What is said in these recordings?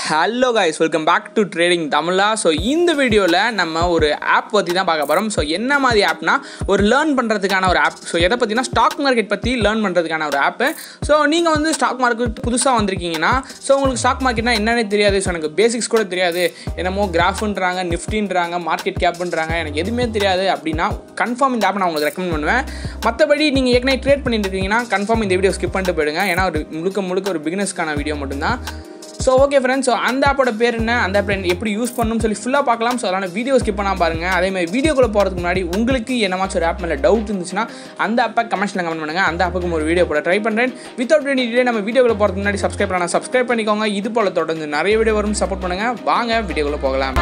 hello guys welcome back to trading Tamizha so இந்த வீடியோவில் நம்ம ஒரு ஆப் பற்றி தான் பார்க்க போகிறோம் ஸோ என்ன மாதிரி ஆப்னா ஒரு லேர்ன் பண்ணுறதுக்கான ஒரு ஆப் ஸோ எதை பற்றினா ஸ்டாக் மார்க்கெட் பற்றி லேர்ன் பண்ணுறதுக்கான ஒரு ஆப்பு ஸோ நீங்கள் வந்து ஸ்டாக் மார்க்கெட் புதுசாக வந்திருக்கீங்கன்னா ஸோ உங்களுக்கு ஸ்டாக் மார்க்கெட்னா என்னன்னே தெரியாது ஸோ எனக்கு பேசிக்ஸ் கூட தெரியாது என்னமோ கிராஃப்ன்றாங்க நிஃப்டின்றாங்க மார்க்கெட் கேப்ன்றாங்க எனக்கு எதுவுமே தெரியாது அப்படின்னா கன்ஃபார்ம் இந்த ஆப் நான் உங்களுக்கு ரெக்கமெண்ட் பண்ணுவேன் மற்றபடி நீங்கள் ஏற்கனவே ட்ரேட் பண்ணிட்டு இருக்கீங்கன்னா கன்ஃபார்ம் இந்த வீடியோ ஸ்கிப் பண்ணிட்டு போயிடுங்க ஏன்னா ஒரு முழுக்க முழுக்க ஒரு பிகினர்ஸ்க்கான வீடியோ மட்டும்தான் ஸோ ஓகே ஃப்ரெண்ட்ஸ் ஸோ அந்த ஆப்போட பேர் என்ன அந்த ஆப் எப்படி யூஸ் பண்ணணும்னு சொல்லி ஃபுல்லாக பார்க்கலாம் ஸோ அதனால் வீடியோ ஸ்கிப் பண்ணால் பாருங்கள் அதேமாதிரி வீடியோக்குள்ளே போகிறதுக்கு முன்னாடி உங்களுக்கு என்னமாச்சும் ஒரு ஆப் மேலே டவுட் இருந்துச்சுன்னா அந்த ஆப்பை கமெண்ட்ஸில் கமெண்ட் பண்ணுங்கள் அந்த ஆப்புக்கு ஒரு வீடியோ போட ட்ரை பண்ணுறேன் வித்தவுட் எனி டிலே நம்ம வீடியோக்குள்ளே போகிறதுக்கு முன்னாடி சப்ஸ்கிரைப் பண்ணலாம் சப்ஸ்கிரைப் பண்ணிக்கோங்க இது போல் தொடர்ந்து நிறைய வீடியோ வரும் சப்போர்ட் பண்ணுங்கள் வாங்க வீடியோக்குள்ளே போகலாம்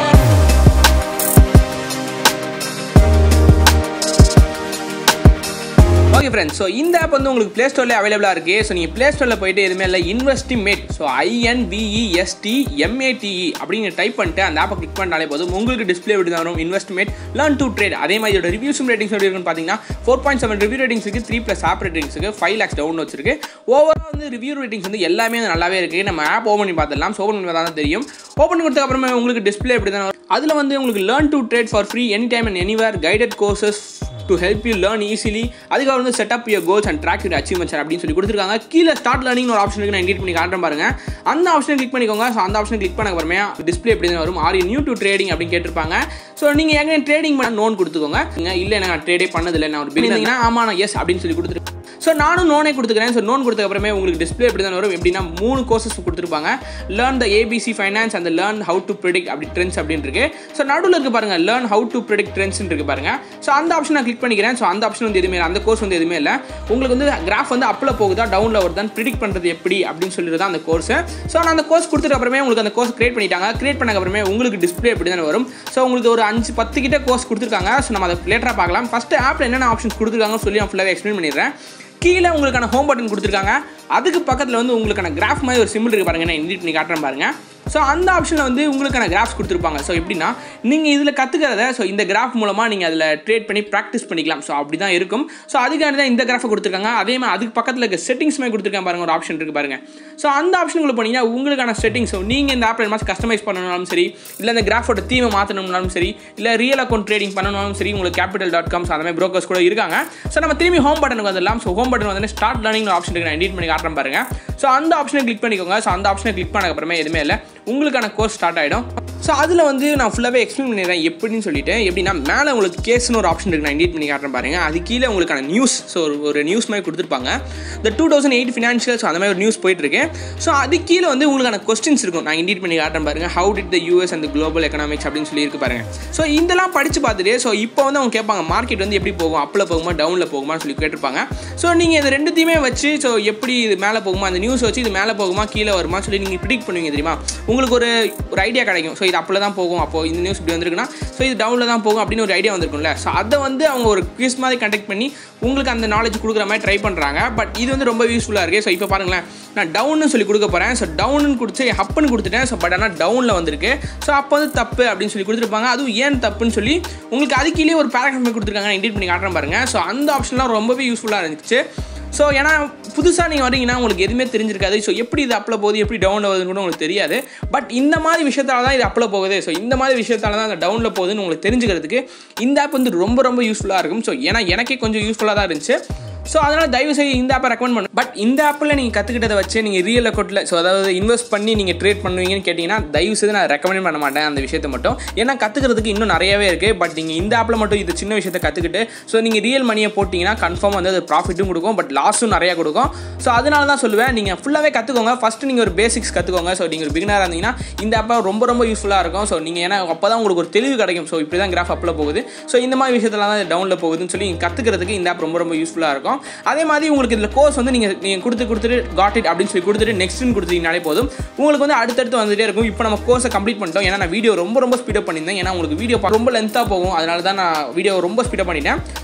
ஓகே ஃப்ரெண்ட்ஸ் ஸோ இந்த ஆப் வந்து உங்களுக்கு ப்ளே ஸ்டோரில் அவைலபிளாக இருக்குது ஸோ நீங்கள் ப்ளே ஸ்டோரில் போயிட்டு எதுவுமே இல்லை இன்வெஸ்டிமேட் ஸோ ஐஎன்விஇஎஸ்டி எம்ஏடிஇ அப்படின்னு டைப் பண்ணிட்டு அந்த ஆப்பை கிளிக் பண்ணாலே போதும் உங்களுக்கு டிஸ்பிளே விட்டு வரும் இன்வெஸ்ட்மேட் லேர்ன் டு ட்ரேட் அதே மாதிரி இதோட ரிவ்யூஸும் ரேட்டிங்ஸ் எப்படி இருக்குன்னு பார்த்தீங்கன்னா four point seven review ratings இருக்குது த்ரீ ப்ளஸ் ஆப் ரேட்டிங்ஸ் இருக்குது ஃபைவ் லேக்ஸ் டவுன் வச்சிருக்கு ஓவரால் வந்து ரிவ்யூ ரேட்டிங்ஸ் வந்து எல்லாமே வந்து நல்லாவே இருக்குது நம்ம ஆப் ஓப்பன் பண்ணி பார்த்துடலாம் ஸோ ஓப்பன் பண்ணி பார்த்தா தான் தெரியும் ஓப்பன் பண்ணி கொடுத்த அப்புறமே உங்களுக்கு டிஸ்பிளே எப்படி தான் அதில் வந்து உங்களுக்கு learn to trade for free any time and anywhere guided courses to help you learn easily அதுக்காக வந்து set up your goals and track your achievements அப்படின்னு சொல்லி கொடுத்துருக்காங்க கீழே ஸ்டார்ட் லேர்னிங் ஒரு ஆப்ஷன் இருக்கு நான் எடிட் பண்ணி காட்டுறேன் பாருங்க அந்த ஆப்ஷன் கிளிக் பண்ணிக்கோங்க ஸோ அந்த ஆப்ஷன் கிளிக் பண்ண அப்புறமே டிஸ்பிளே எப்படி தான் வரும் ஆர் நியூ டு ட்ரேடிங் அப்படின்னு கேட்டிருப்பாங்க ஸோ நீங்கள் எங்கே ட்ரேடிங் பண்ண நோன் கொடுத்துக்கோங்க இல்லை நான் ட்ரேடே பண்ணதில்லை நான் ஒரு பில்லிங்கன்னா ஆமாம் நான் எஸ் அப்படின்னு சொல்லி கொடுத்துருக்கேன் ஸோ நானும் நோனே கொடுத்துக்கிறேன் ஸோ நோன் கொடுத்த அப்புறமே உங்களுக்கு டிஸ்பிளே எப்படி தான் வரும் எப்படின்னா மூணு கோர்சஸ் கொடுத்துருப்பாங்க லேர்ன் த ஏபிசி ஃபைனான்ஸ் அந்த லேர்ன் ஹவு டு ப்ரிடிக் அப்படி ட்ரெண்ட்ஸ் அப்படின்னு இருக்கு ஸோ நடுவில் இருக்கு பாருங்க learn how to predict trends இருக்கு பாருங்க ஸோ அந்த ஆப்ஷன் நான் கிளிக் பண்ணிக்கிறேன் ஸோ அந்த ஆப்ஷன் வந்து எதுவுமே இல்லை அந்த கோர்ஸ் வந்து எதுவுமே இல்லை உங்களுக்கு வந்து கிராஃப் வந்து அப்பில் போகுதா டவுனில் வருதான் ப்ரிடிக் பண்ணுறது எப்படி அப்படின்னு சொல்லிட்டு தான் அந்த கோர்ஸ் ஸோ நான் அந்த கோர்ஸ் கொடுத்துட்டு அப்புறமே உங்களுக்கு அந்த கோர்ஸ் கிரியேட் பண்ணிட்டாங்க கிரியேட் பண்ண அப்புறமே உங்களுக்கு டிஸ்பிளே எப்படி தான் வரும் ஸோ உங்களுக்கு ஒரு அஞ்சு பத்து கிட்ட கோர்ஸ் கொடுத்துருக்காங்க ஸோ நம்ம அதை லேட்டராக பார்க்கலாம் ஃபஸ்ட்டு ஆப்பில் என்னென்ன ஆப்ஷன்ஸ் கொடுத்துருக்காங்கன்னு சொல்லி நான் ஃபுல்லாக எக்ஸ்பிளைன் பண்ணிடுறேன் கீழே உங்களுக்கான ஹோம் பட்டன் கொடுத்துருக்காங்க அதுக்கு பக்கத்தில் வந்து உங்களுக்கான கிராஃப் மாதிரி ஒரு சிம்பிள் இருக்குது பாருங்க நான் எடிட் பண்ணி காட்டுறேன் பாருங்க ஸோ அந்த ஆப்ஷனில் வந்து உங்களுக்கான கிராஃப்ஸ் கொடுத்துருப்பாங்க ஸோ எப்படின்னா நீங்கள் இதில் கற்றுக்கிறத ஸோ இந்த கிராஃப் மூலமாக நீங்கள் அதில் ட்ரேட் பண்ணி ப்ராக்டிஸ் பண்ணிக்கலாம் ஸோ அப்படி தான் இருக்கும் ஸோ அதுக்காண்டி தான் இந்த கிராஃபை கொடுத்துருக்காங்க அதே மாதிரி அதுக்கு பக்கத்தில் இருக்க செட்டிங்ஸ் மாதிரி கொடுத்துருக்காங்க பாருங்க ஒரு ஆப்ஷன் இருக்குது பாருங்க ஸோ அந்த ஆப்ஷனுக்குள்ள போனீங்கன்னா உங்களுக்கான செட்டிங்ஸ் ஸோ நீங்கள் இந்த ஆப்பில் என்ன கஸ்டமைஸ் பண்ணணும்னாலும் சரி இல்லை இந்த கிராஃபோட தீமை மாற்றணும்னாலும் சரி இல்லை ரியல் அக்கௌண்ட் ட்ரேடிங் பண்ணணும்னாலும் சரி உங்களுக்கு கேபிட்டல் டாட் காம்ஸ் அந்த மாதிரி ப்ரோக்கர்ஸ் கூட இருக்காங்க ஸோ நம்ம திரும்பி ஹோம் பட்டனுக்கு வந்துடலாம் ஸோ ஹோம் பட்டன் வந்து ஸ்டார்ட் லேர்னிங் ஆப்ஷன் இருக்கு நான் எடிட் பண்ணி காட்டுறேன் பாருங்க ஸோ அந்த ஆப்ஷனை கிளிக் பண்ணிக்கோங்க ஸோ அந்த ஆப்ஷனை கிளிக் பண்ண அப்புறமே எதுவுமே இல்லை உங்களுக்கான கோர்ஸ் ஸ்டார்ட் ஆகிடும் ஸோ அதில் வந்து நான் ஃபுல்லாகவே எக்ஸ்பிளைன் பண்ணிடுறேன் எப்படின்னு சொல்லிட்டு எப்படின்னா மேலே உங்களுக்கு கேஸ்னு ஒரு ஆப்ஷன் இருக்குது நான் எடிட் பண்ணி காட்டுறேன் பாருங்க அது கீழே உங்களுக்கான நியூஸ் ஸோ ஒரு ஒரு நியூஸ் மாதிரி கொடுத்துருப்பாங்க இந்த two thousand eight financial so அந்த மாதிரி ஒரு நியூஸ் போயிட்டு இருக்கு ஸோ அது கீழே வந்து உங்களுக்கான கொஸ்டின்ஸ் இருக்கும் நான் எடிட் பண்ணி காட்டுறேன் பாருங்க ஹவு டிட் த யூஎஸ் அந்த குளோபல் எக்கனாமிக்ஸ் அப்படின்னு சொல்லி இருக்கு பாருங்க ஸோ இதெல்லாம் படிச்சு பார்த்துட்டு ஸோ இப்போ வந்து அவங்க கேட்பாங்க மார்க்கெட் வந்து எப்படி போகும் அப்பில் போகுமா டவுனில் போகுமான்னு சொல்லி கேட்டிருப்பாங்க ஸோ நீங்கள் இது ரெண்டுத்தையுமே வச்சு ஸோ எப்படி இது மேலே போகுமா அந்த நியூஸ் வச்சு இது மேலே போகுமா கீழே வருமா சொல்லி நீங்கள் ப்ரிடிக் பண்ணுவீங்க தெரியுமா உங்களுக்கு ஒரு ஒரு ஐடியா கிடைக்கும் ஸோ இது அப்பில் தான் போகும் அப்போது இந்த நியூஸ் இப்படி வந்திருக்குன்னா ஸோ இது டவுனில் தான் போகும் அப்படின்னு ஒரு ஐடியா வந்திருக்கும்ல ஸோ அதை வந்து அவங்க ஒரு குவிஸ் மாதிரி கண்டக்ட் பண்ணி உங்களுக்கு அந்த நாலேஜ் கொடுக்குற மாதிரி ட்ரை பண்ணுறாங்க பட் இது வந்து ரொம்ப யூஸ்ஃபுல்லாக இருக்குது ஸோ இப்போ பாருங்களேன் நான் டவுன்னு சொல்லி கொடுக்க போகிறேன் ஸோ டவுன்னு கொடுத்து ஹப்புன்னு கொடுத்துட்டேன் ஸோ பட் ஆனால் டவுனில் வந்திருக்கு ஸோ அப்போ வந்து தப்பு அப்படின்னு சொல்லி கொடுத்துருப்பாங்க அதுவும் ஏன் தப்புன்னு சொல்லி உங்களுக்கு அது கீழே ஒரு பேராகிராஃப் கொடுத்துருக்காங்க நான் எடிட் பண்ணி காட்டுறேன் பாருங்கள் ஸோ அந்த ஆப்ஷன்லாம் ரொம்பவே யூஸ்ஃபுல்லாக இருந்துச்சு ஸோ ஏன்னா புதுசாக நீங்கள் வரீங்கன்னா உங்களுக்கு எதுவுமே தெரிஞ்சிருக்காது ஸோ எப்படி இது அப்பில் போகுது எப்படி டவுனில் போகுதுன்னு கூட உங்களுக்கு தெரியாது பட் இந்த மாதிரி விஷயத்தால தான் இது அப்பில் போகுது ஸோ இந்த மாதிரி விஷயத்தால தான் அந்த டவுனில் போகுதுன்னு உங்களுக்கு தெரிஞ்சுக்கிறதுக்கு இந்த ஆப் வந்து ரொம்ப ரொம்ப யூஸ்ஃபுல்லாக இருக்கும் ஸோ ஏன்னா எனக்கே கொஞ்சம் யூஸ்ஃபுல்லாக தான் இருந்துச்சு ஸோ அதனால் தயவு செய்து இந்த ஆப்பை ரெக்கமெண்ட் பண்ணு பட் இந்த ஆப்பில் நீங்கள் கற்றுக்கிட்டதை வச்சு நீங்கள் ரியல் அக்கௌண்ட்டில் ஸோ அதாவது இன்வெஸ்ட் பண்ணி நீங்கள் ட்ரேட் பண்ணுவீங்கன்னு கேட்டிங்கன்னா தயவு செய்து நான் ரெக்கமெண்ட் பண்ண மாட்டேன் அந்த விஷயத்தை மட்டும் ஏன்னா கற்றுக்கிறதுக்கு இன்னும் நிறையவே இருக்குது பட் நீங்கள் இந்த ஆப்பில் மட்டும் இது சின்ன விஷயத்தை கற்றுக்கிட்டு ஸோ நீங்கள் ரியல் மணியை போட்டிங்கன்னா கன்ஃபார்ம் வந்து அது ப்ராஃபிட்டும் கொடுக்கும் பட் லாஸும் நிறையா கொடுக்கும் ஸோ அதனால தான் சொல்லுவேன் நீங்கள் ஃபுல்லாகவே கற்றுக்கோங்க ஃபஸ்ட்டு நீங்கள் ஒரு பேசிக்ஸ் கற்றுக்கோங்க ஸோ நீங்கள் ஒரு பிகினராக இருந்தீங்கன்னா இந்த ஆப்பை ரொம்ப ரொம்ப யூஸ்ஃபுல்லாக இருக்கும் ஸோ நீங்கள் ஏன்னா அப்போ தான் உங்களுக்கு ஒரு தெளிவு கிடைக்கும் ஸோ இப்படி தான் கிராஃப் அப்பில் போகுது ஸோ இந்த மாதிரி விஷயத்தெல்லாம் தான் டவுனில் போகுதுன்னு சொல்லி நீங்கள் கற்றுக்கிறதுக்கு இந்த ஆப் ரொம்ப ரொம்ப யூஸ்ஃபுல்லாக இருக்கும் அதே மாதிரி உங்களுக்கு இதில் கோர்ஸ் வந்து நீங்கள் நீங்கள் கொடுத்து கொடுத்துட்டு காட் இட் அப்படின்னு சொல்லி கொடுத்துட்டு நெக்ஸ்ட்னு கொடுத்தீங்கனாலே போதும் உங்களுக்கு வந்து அடுத்தடுத்து வந்துட்டே இருக்கும் இப்போ நம்ம கோர்ஸை கம்ப்ளீட் பண்ணிட்டோம் ஏன்னா நான் வீடியோ ரொம்ப ரொம்ப ஸ்பீடப் பண்ணியிருந்தேன் ஏன்னா உங்களுக்கு வீடியோ ரொம்ப லென்த்தாக போகும் அதனால தான் நான் வீடியோ ரொம்ப ஸ்பீடப் பண்ணிட்டேன்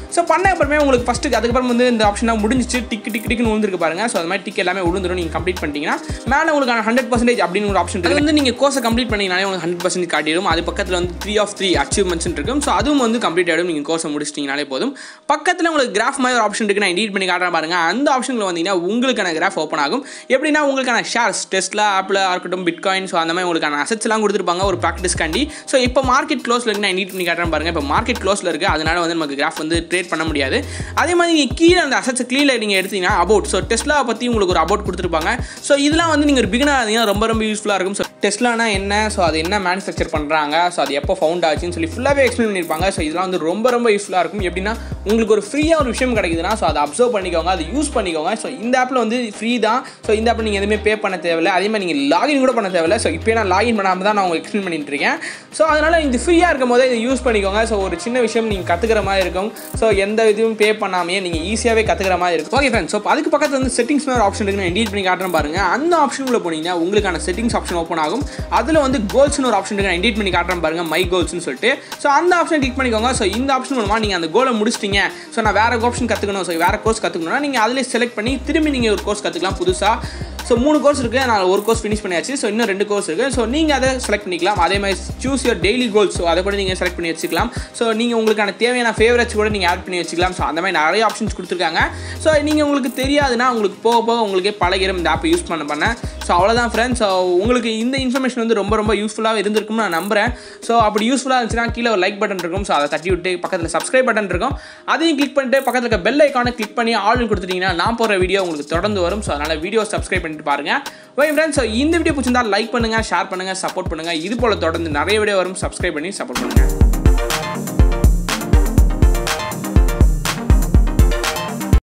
ஸோ பண்ண அப்புறமே உங்களுக்கு ஃபஸ்ட்டு அதுக்கப்புறம் வந்து இந்த ஆப்ஷனாக முடிஞ்சிச்சு டிக் டிக் டிக்னு விழுந்துருக்கு பாருங்க ஸோ அது மாதிரி டிக் எல்லாமே விழுந்துரும் நீங்கள் கம்ப்ளீட் பண்ணிட்டீங்கன்னா மேலே உங்களுக்கு ஹண்ட்ரட் பர்சன்டேஜ் அப்படின்னு ஒரு ஆப்ஷன் இருக்குது வந்து நீங்கள் கோர்ஸை கம்ப்ளீட் பண்ணிங்கனாலே உங்களுக்கு ஹண்ட்ரட் பர்சன்ட் காட்டிடும் அது பக்கத்தில் வந்து த்ரீ ஆஃப் த்ரீ அச்சீவ்மெண்ட்ஸ் இருக்கும் ஸோ அதுவும் வந்து கம்ப்ளீட் ஆகிடும் நீங்கள் கோர்ஸை முடிச்சிட்டிங்கனாலே போதும் பக்கத்தில் உங்களுக்கு கிராஃப் மாதிரி ஒரு ஆப்ஷன் இருக்குது நான் எடிட் பண்ணி காட்டுறேன் பாருங்க அந்த ஆப்ஷனில் வந்தீங்கன்னா உங்களுக்கான கிராஃப் ஓப்பன் ஆகும் எப்படின்னா உங்களுக்கான ஷேர்ஸ் டெஸ்ட்ல ஆப்பில் இருக்கட்டும் பிட்காயின் ஸோ அந்த மாதிரி உங்களுக்கான அசட்ஸ் எல்லாம் கொடுத்துருப்பாங்க ஒரு ப்ராக்டிஸ்க்காண்டி ஸோ இப்போ மார்க்கெட் க்ளோஸில் இருக்கு நான் எடிட் பண்ணி காட்டுறேன் பாருங்க இப்போ மார்க்கெட் க்ளோஸில் இருக்குது அதனால வந்து நமக்கு கிராஃப் வந்து ட்ரேட் பண்ண முடியாது அதே மாதிரி நீங்கள் கீழே அந்த அசட்ஸ் கீழே நீங்கள் எடுத்தீங்கன்னா அபவுட் ஸோ டெஸ்ட்லா பற்றி உங்களுக்கு ஒரு அபவுட் கொடுத்துருப்பாங்க ஸோ இதெல்லாம் வந்து நீங்கள் ஒரு பிகினர் இருந்தீங்கன்னா ரொம்ப ரொம்ப யூஸ்ஃபுல்லாக இருக்கும் ஸோ டெஸ்ட்லானா என்ன ஸோ அது என்ன மேனுஃபேக்சர் பண்ணுறாங்க ஸோ அது எப்போ ஃபவுண்ட் ஆச்சுன்னு சொல்லி ஃபுல்லாகவே எக்ஸ்பிளைன் பண்ணியிருப்பாங்க ஸோ இதெல்லாம் வந்து ரொம்ப ரொம்ப யூஸ்ஃபுல்லாக இருக்கும் எப்படின்னா உங்களுக்கு ஒரு ஃப்ரீயாக ஒரு விஷயம் கிடைக்குதுன்னா ஸோ அதை அப்சர்வ் பண்ணிக்கோங்க அதை யூஸ் பண்ணிக்கோங்க ஸோ இந்த ஆப்பில் வந்து ஃப்ரீ தான் ஸோ இந்த ஆப்பில் நீங்கள் எதுவுமே பே பண்ண தேவையில்லை அதே மாதிரி நீங்கள் லாகின் கூட பண்ண தேவையில்லை ஸோ இப்போ நான் லாகின் பண்ணாமல் தான் நான் உங்களுக்கு எக்ஸ்பிளைன் பண்ணிட்டு இருக்கேன் ஸோ அதனால் இது ஃப்ரீயாக இருக்கும் போதே இதை யூஸ் பண்ணிக்கோங்க ஸோ ஒரு சின்ன விஷயம் நீங்கள் கற்றுக்கிற மாதிரி இருக்கும் ஸோ எந்த இதுவும் பே பண்ணாமையே நீங்கள் ஈஸியாகவே கற்றுக்கிற மாதிரி இருக்கும் ஓகே ஃப்ரெண்ட்ஸ் ஸோ அதுக்கு பக்கத்தில் வந்து செட்டிங்ஸ் ஒரு ஆப்ஷன் இருக்குது நான் எடிட் பண்ணி காட்டுறேன் பாருங்க அந்த ஆப்ஷனுக்குள்ள போனீங்கன்னா உங்களுக்கான செட்டிங்ஸ் ஆப்ஷன் ஓப்பன் ஆகும் அதில் வந்து கோல்ஸ்னு ஒரு ஆப்ஷன் இருக்கு நான் எடிட் பண்ணி காட்டுறேன் பாருங்க மை கோல்ஸ்னு சொல்லிட்டு ஸோ அந்த ஆப்ஷன் கிளிக் பண்ணிக்கோங்க ஸோ இந்த ஆப்ஷன் மூலமாக நீங்கள் அந்த கோலை முடிச்சிட்டீங்க ஸோ நான் வேற ஆப்ஷன் கற்றுக்கணும் ஸோ வேற கோர்ஸ் கற்றுக்கணும்னா நீங்கள் அதிலே செலக்ட் பண்ணி திரும்பி நீங்கள் ஒரு கோர்ஸ் கற்றுக்கலாம் புதுசாக ஸோ மூணு கோர்ஸ் இருக்குது நான் ஒரு கோர்ஸ் ஃபினிஷ் பண்ணியாச்சு ஸோ இன்னும் ரெண்டு கோர்ஸ் இருக்குது ஸோ நீங்கள் அதை செலக்ட் பண்ணிக்கலாம் அதே மாதிரி choose your daily goals so அதை கூட நீங்கள் செலக்ட் பண்ணி வச்சுக்கலாம் ஸோ நீங்கள் உங்களுக்கான தேவையான ஃபேவரட்ஸ் கூட நீங்கள் ஆட் பண்ணி வச்சுக்கலாம் ஸோ அந்த மாதிரி நிறைய ஆப்ஷன்ஸ் கொடுத்துருக்காங்க ஸோ நீங்கள் உங்களுக்கு தெரியாதுன்னா உங்களுக்கு போக போக உங்களுக்கே பழகிரும் இந்த ஆப்பை யூஸ் பண்ண பண்ண ஸோ அவ்வளோதான் ஃப்ரெண்ட்ஸ் ஸோ உங்களுக்கு இந்த இன்ஃபர்மேஷன் வந்து ரொம்ப ரொம்ப யூஸ்ஃபுல்லாக இருந்திருக்கும்னு நான் நம்புறேன் ஸோ அப்படி யூஸ்ஃபுல்லாக இருந்துச்சுன்னா கீழே ஒரு லைக் பட்டன் இருக்கும் ஸோ அதை தட்டி விட்டு பக்கத்தில் சப்ஸ்கிரைப் பட்டன் இருக்கும் அதையும் கிளிக் பண்ணிட்டு பக்கத்தில் இருக்க பெல் ஐக்கானை கிளிக் பண்ணி ஆல் கொடுத்துட்டீங்கன்னா நான் போகிற வீடியோ உங்களுக்கு தொடர்ந்து வரும் ஸோ அதனால் வீடியோ சப்ஸ்கிரைப் பண்ணிட்டு பாருங்க ஓகே ஃப்ரெண்ட்ஸ் ஸோ இந்த வீடியோ பிடிச்சிருந்தா லைக் பண்ணுங்கள் ஷேர் பண்ணுங்கள் சப்போர்ட் பண்ணுங்கள் இது போல் தொடர்ந்து நிறைய வீடியோ வரும் சப்ஸ்கிரைப் பண்ணி சப்போர்ட் பண்ணுங்கள்